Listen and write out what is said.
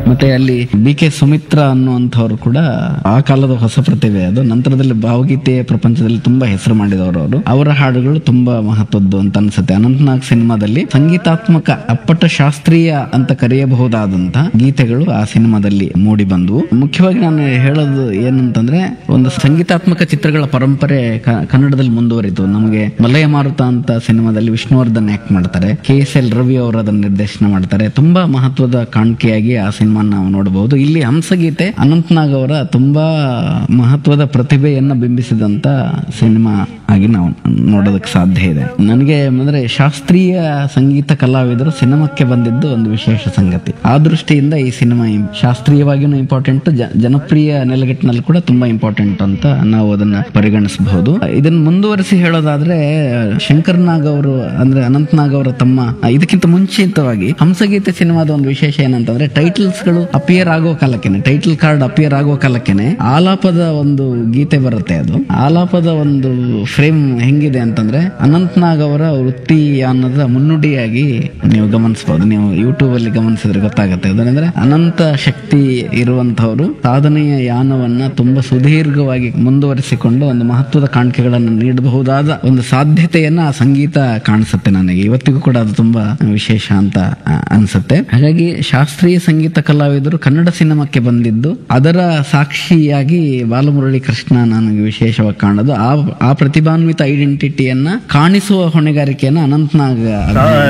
ಮತ್ತೆ ಅಲ್ಲಿ B K Sumitra ಅನ್ನುವಂಥವ್ರು ಕೂಡ ಆ ಕಾಲದ ಹೊಸ ಪ್ರತಿಭೆ ಅದು ನಂತರದಲ್ಲಿ ಭಾವಗೀತೆ ಪ್ರಪಂಚದಲ್ಲಿ ತುಂಬಾ ಹೆಸರು ಮಾಡಿದವರು ಅವರು ಅವರ ಹಾಡುಗಳು ತುಂಬಾ ಮಹತ್ವದ್ದು ಅಂತ ಅನ್ಸುತ್ತೆ ಅನಂತನಾಗ್ ಸಿನಿಮಾದಲ್ಲಿ ಸಂಗೀತಾತ್ಮಕ ಅಪ್ಪಟ ಶಾಸ್ತ್ರೀಯ ಅಂತ ಕರೆಯಬಹುದಾದಂತ ಗೀತೆಗಳು ಆ ಸಿನಿಮಾದಲ್ಲಿ ಮೂಡಿ ಬಂದವು ಮುಖ್ಯವಾಗಿ ನಾನು ಹೇಳೋದು ಏನಂತಂದ್ರೆ ಒಂದು ಸಂಗೀತಾತ್ಮಕ ಚಿತ್ರಗಳ ಪರಂಪರೆ ಕ- ಕನ್ನಡದಲ್ಲಿ ಮುಂದುವರಿತು ನಮಗೆ ಮಲಯ ಮಾರುತ ಅಂತ ಸಿನಿಮಾದಲ್ಲಿ ವಿಷ್ಣುವರ್ಧನ್ ಆಕ್ಟ್ ಮಾಡ್ತಾರೆ ಕೆ ಎಸ್ ಎಲ್ ರವಿ ಅವರು ಅದನ್ನು ನಿರ್ದೇಶನ ಮಾಡ್ತಾರೆ ತುಂಬಾ ಮಹತ್ವದ ಕಾಣಿಕೆಯಾಗಿ ಆ ಸಿನಿಮಾ ನಾವು ನೋಡಬಹುದು ಇಲ್ಲಿ ಹಂಸಗೀತೆ ಅನಂತ್ನಾಗ್ ಅವರ ತುಂಬಾ ಮಹತ್ವದ ಪ್ರತಿಭೆಯನ್ನ ಬಿಂಬಿಸಿದಂತ ಸಿನಿಮಾ ಆಗಿ ನಾವು ನೋಡೋದಕ್ಕೆ ಸಾಧ್ಯ ಇದೆ ನನಗೆ ಅಂದ್ರೆ ಶಾಸ್ತ್ರೀಯ ಸಂಗೀತ ಕಲಾವಿದರು ಸಿನಿಮಾಕ್ಕೆ ಬಂದಿದ್ದು ಒಂದು ವಿಶೇಷ ಸಂಗತಿ ಆ ದೃಷ್ಟಿಯಿಂದ ಈ ಸಿನಿಮಾ ಇಂ- ಶಾಸ್ತ್ರೀಯವಾಗಿಯೂ ಇಂಪಾರ್ಟೆಂಟ್ ಜನಪ್ರಿಯ ನೆಲೆಗಟ್ಟಿನಲ್ಲಿ ಕೂಡ ತುಂಬಾ ಇಂಪಾರ್ಟೆಂಟ್ ಅಂತ ನಾವು ಅದನ್ನ ಪರಿಗಣಿಸಬಹುದು ಇದನ್ನ ಮುಂದುವರಿಸಿ ಹೇಳೋದಾದ್ರೆ ಶಂಕರ್ ನಾಗ್ ಅವರು ಅಂದ್ರೆ ಅನಂತ್ ನಾಗ್ ಅವರ ತಮ್ಮ ಇದಕ್ಕಿಂತ ಮುಂಚಿತವಾಗಿ ಹಂಸಗೀತೆ ಸಿನಿಮಾದ ಒಂದು ವಿಶೇಷ ಏನಂತಂದ್ರೆ ಟೈಟಲ್ಸ್ ಗಳು ಅಪಿಯರ್ ಆಗೋ ಕಾಲಕ್ಕೆನೆ ಟೈಟಲ್ ಕಾರ್ಡ್ ಅಪಿಯರ್ ಆಗೋ ಕಾಲಕ್ಕೆನೆ ಆಲಾಪದ ಒಂದು ಗೀತೆ ಬರುತ್ತೆ ಅದು ಆಲಾಪದ ಒಂದು ಫ್ರೇಮ್ ಹೆಂಗಿದೆ ಅಂತಂದ್ರೆ ಅನಂತ್ ನಾಗ್ ಅವರ ವೃತ್ತಿಯಾನದ ಮುನ್ನುಡಿಯಾಗಿ ನೀವು ಗಮನಿಸಬಹುದು ನೀವು ಯೂಟ್ಯೂಬ್ ಅಲ್ಲಿ ಗಮನಿಸಿದ್ರೆ ಗೊತ್ತಾಗುತ್ತೆ ಅದಂದ್ರೆ ಅನಂತ ಶಕ್ತಿ ಇರುವಂತವರು ಸಾಧನೆಯ ಯಾನವನ್ನ ತುಂಬಾ ಸುದೀರ್ಘವಾಗಿ ಮುಂದುವರಿಸಿಕೊಂಡು ಒಂದು ಮಹತ್ವದ ಕಾಣಿಕೆಗಳನ್ನು ನೀಡಬಹುದಾದ ಒಂದು ಸಾಧ್ಯತೆಯನ್ನ ಆ ಸಂಗೀತ ಕಾಣಿಸುತ್ತೆ ನನಗೆ ಇವತ್ತಿಗೂ ಕೂಡ ಅದು ತುಂಬಾ ವಿಶೇಷ ಅಂತ ಆ, ಅನ್ಸುತ್ತೆ ಹಾಗಾಗಿ ಶಾಸ್ತ್ರೀಯ ಸಂಗೀತ ಕಲಾವಿದರು ಕನ್ನಡ ಸಿನಿಮಾಕ್ಕೆ ಬಂದಿದ್ದು ಅದರ ಸಾಕ್ಷಿಯಾಗಿ ಬಾಲಮುರಳಿ ಕೃಷ್ಣ ನನಗೆ ವಿಶೇಷವಾಗಿ ಕಾಣೋದು ಆ ಆ ಪ್ರತಿಭಾನ್ವಿತ ಐಡೆಂಟಿಟಿಯನ್ನ ಕಾಣಿಸುವ ಹೊಣೆಗಾರಿಕೆಯನ್ನ ಅನಂತ್ನಾಗ್